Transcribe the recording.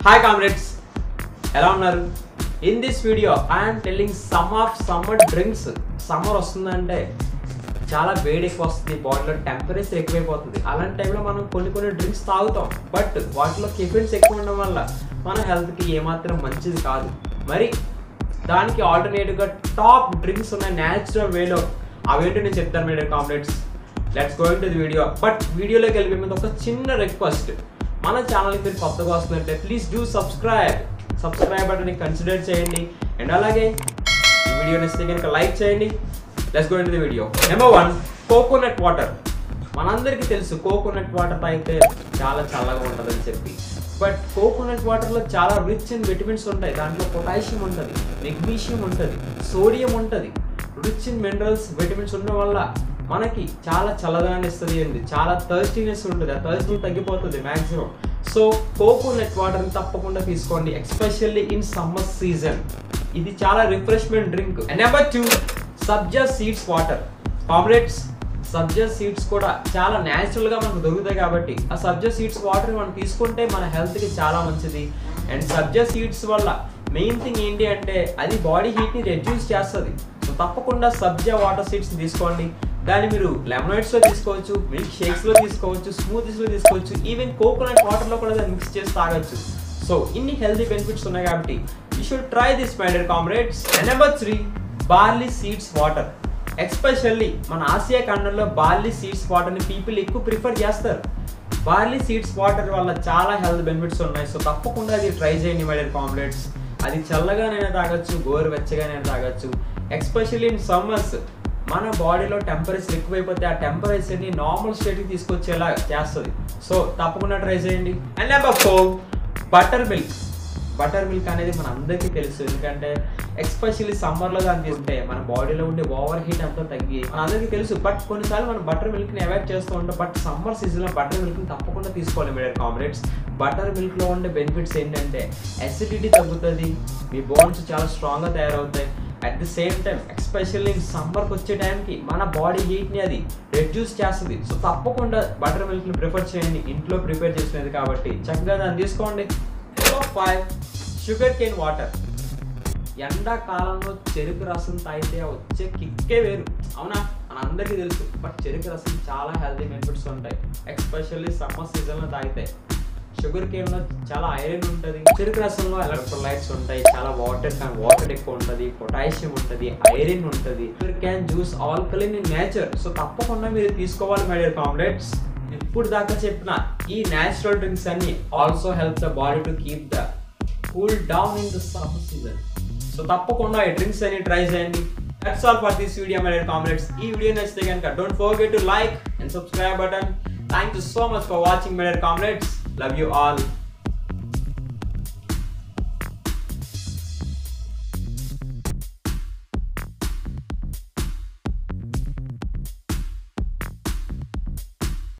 hi comrades ఎలా ఉన్నారు in this video I'm telling some of summer drinks summer వస్తుందంటే చాలా వేడి ఎక్కువ వస్తుంది బాడీలో టెంపరేచర్ ఎక్కువైపోతుంది అలాంటి టైంలో మనం కొన్ని కొన్ని డ్రింక్స్ తాగుతాం బట్ వాటిలో కెఫిన్స్ ఎక్కువ ఉండడం వల్ల మన హెల్త్కి ఏమాత్రం మంచిది కాదు మరి దానికి ఆల్టర్నేటివ్గా టాప్ డ్రింక్స్ ఉన్నాయి న్యాచురల్ వేలో అవేంటో నేను చెప్తాను madam comrades let's going to the video but వీడియోలోకి వెళ్ళిపోయే ముందు ఒక చిన్న రిక్వెస్ట్ మన ఛానల్కి మీరు కొత్తగా వస్తున్నట్టే please do subscribe subscribe button consider చేయండి అండ్ అలాగే ఈ వీడియో నచ్చితే కనుక లైక్ చేయండి let's go in the video number one coconut water మనందరికీ తెలుసు కోకోనట్ వాటర్ తాగితే చాలా చల్లగా ఉంటుందని చెప్పి బట్ కోకోనట్ వాటర్లో చాలా రిచ్ ఇన్ విటమిన్స్ ఉంటాయి దాంట్లో పొటాషియం ఉంటుంది మెగ్నీషియం ఉంటుంది సోడియం ఉంటుంది రిచ్ ఇన్ మినరల్స్ విటమిన్స్ ఉండడం వల్ల మనకి చాలా చల్లదనాన్ని ఇస్తుంది అండి చాలా థర్స్టీనెస్ ఉంటుంది ఆ థర్స్టీ తగ్గిపోతుంది మ్యాక్సిమం సో కోకోనట్ వాటర్ని తప్పకుండా తీసుకోండి ఎక్స్పెషల్లీ ఇన్ సమ్మర్ సీజన్ ఇది చాలా refreshment drink number two sabja seeds water comrades sabja seeds కూడా చాలా natural గా మనకు దొరుకుతాయి కాబట్టి ఆ సబ్జా సీడ్స్ వాటర్ మనం తీసుకుంటే మన health కి చాలా మంచిది అండ్ సబ్జా సీడ్స్ వల్ల మెయిన్ థింగ్ ఏంటి అంటే అది బాడీ హీట్ని రెడ్యూస్ చేస్తుంది సో తప్పకుండా సబ్జా వాటర్ సీడ్స్ తీసుకోండి దాన్ని మీరు లెమనైడ్స్లో తీసుకోవచ్చు మిల్క్ షేక్స్లో తీసుకోవచ్చు స్మూతీస్లో తీసుకోవచ్చు ఈవెన్ కోకోనట్ వాటర్లో కూడా దాన్ని మిక్స్ చేసి తాగొచ్చు సో ఇన్ని హెల్తీ బెనిఫిట్స్ ఉన్నాయి కాబట్టి you should try this my dear comrades number three barley seeds water especially మన ఆసియా ఖండంలో బార్లీ సీడ్స్ వాటర్ని పీపుల్ ఎక్కువ ప్రిఫర్ చేస్తారు బార్లీ సీడ్స్ వాటర్ వల్ల చాలా హెల్త్ బెనిఫిట్స్ ఉన్నాయి సో తప్పకుండా అది ట్రై చేయండి మై డియర్ కామ్రేడ్స్ అది చల్లగానైనా తాగొచ్చు గోరు వెచ్చగానైనా తాగొచ్చు ఎక్స్పెషల్లీ ఇన్ సమ్మర్స్ మన బాడీలో టెంపరేచర్ ఎక్కువైపోతే ఆ టెంపరేచర్ని నార్మల్ స్టేట్కి తీసుకొచ్చేలా చేస్తుంది సో తప్పకుండా ట్రై చేయండి and number four butter milk butter milk అనేది మన అందరికీ తెలుసు ఎందుకంటే ఎక్స్పెషల్లీ సమ్మర్లో దాన్ని తీసుకుంటే మన బాడీలో ఉండే ఓవర్ హీట్ అంతా తగ్గి మన అందరికీ తెలుసు బట్ కొన్నిసార్లు మనం బటర్ మిల్క్ని అవాయిడ్ చేస్తూ ఉంటాం బట్ సమ్మర్ సీజన్లో బటర్ మిల్క్ని తప్పకుండా తీసుకోవాలి మేడం కామ్రేడ్స్ బటర్ మిల్క్లో ఉండే బెనిఫిట్స్ ఏంటంటే అసిడిటీ తగ్గుతుంది మీ బోన్స్ చాలా స్ట్రాంగ్గా తయారవుతాయి at the same time especially సమ్మర్కి వచ్చే టైంకి మన బాడీ హీట్ని అది రెడ్యూస్ చేస్తుంది సో తప్పకుండా బటర్ మిల్క్ని ప్రిఫర్ చేయండి ఇంట్లో ప్రిపేర్ చేసినది కాబట్టి చక్కగా దాన్ని తీసుకోండి ఫైవ్ షుగర్ కేన్ వాటర్ ఎండాకాలంలో చెరుకు రసం తాగితే వచ్చే కిక్కే వేరు అవునా మన అందరికీ తెలుసు బట్ చెరుకు రసం చాలా హెల్తీ బెనిఫిట్స్ ఉంటాయి ఎక్స్పెషల్లీ సమ్మర్ సీజన్లో తాగితే షుగర్ కేన్ లో చాలా ఐరన్ ఉంటుంది చెరుకు రసంలో ఎలక్ట్రోలైట్స్ ఉంటాయి చాలా వాటర్ కానీ వాటర్ ఎక్కువ ఉంటుంది పొటాషియం ఉంటుంది ఐరన్ ఉంటుంది sugar cane juice alkaline in nature so తప్పకుండా మీరు తీసుకోవాలి మై డియర్ కామ్రేడ్స్ ఇప్పుడు దాకా చెప్పిన ఈ నేచురల్ డ్రింక్స్ అన్ని also help the body to keep the cool down in the summer season so తప్పకుండా ఈ డ్రింక్స్ అన్ని ట్రై చేయండి that's all for this video my dear comrades ఈ వీడియో నచ్చితే కనుక don't forget to like and subscribe button thank you so much for watching my dear comrades love you all